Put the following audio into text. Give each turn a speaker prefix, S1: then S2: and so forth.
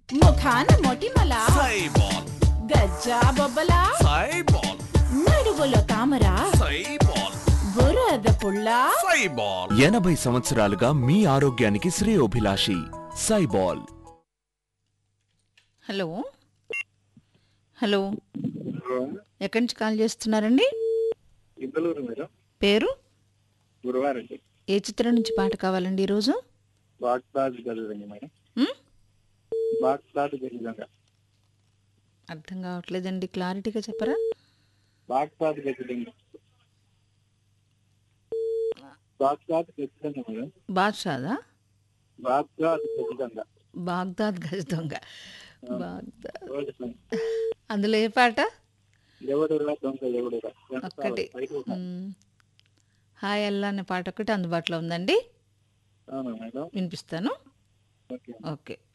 S1: ముఖాన మొటిమల
S2: సైబాల్
S1: గజ్జా బొబ్బల
S2: సైబాల్
S1: నడువులో తామర
S2: సైబాల్
S1: బురద పుల్ల
S2: సైబాల్
S3: ఎనభై సంవత్సరాలుగా మీ ఆరోగ్యానికి శ్రేయోభిలాషి సైబాల్
S4: హలో హలో ఎక్కడి నుంచి కాల్ చేస్తున్నారండి
S5: ఇద్దలూరు మేడం
S4: పేరు
S5: గురువారం
S4: ఏ చిత్రం నుంచి పాట కావాలండి ఈరోజు
S5: బాక్సాద్ గదిదండి మేడం
S4: ఉమ్?
S5: బాక్సాద్ గదిదంగా
S4: అర్థం కావట్లేదండి క్లారిటీగా చెప్పరా
S5: బాక్సాద్ గదిదంగా బాక్సాద్ గదిదంగా మేడం
S4: బాద్షాదా
S5: బాక్సాద్ గదిదంగా
S4: బాగ్దాద్ గజ దొంగ బాగ్దాద్ అందులో ఏ పాట
S5: ఎవడురా దొంగ ఎవడురా
S4: ఒక్కటి ఉమ్. హాయ్ అల్లా అనే పాట ఒకటి అందుబాటులో ఉందండి
S5: అవునా మేడం
S4: వినిపిస్తాను
S5: ఓకే
S4: ఓకే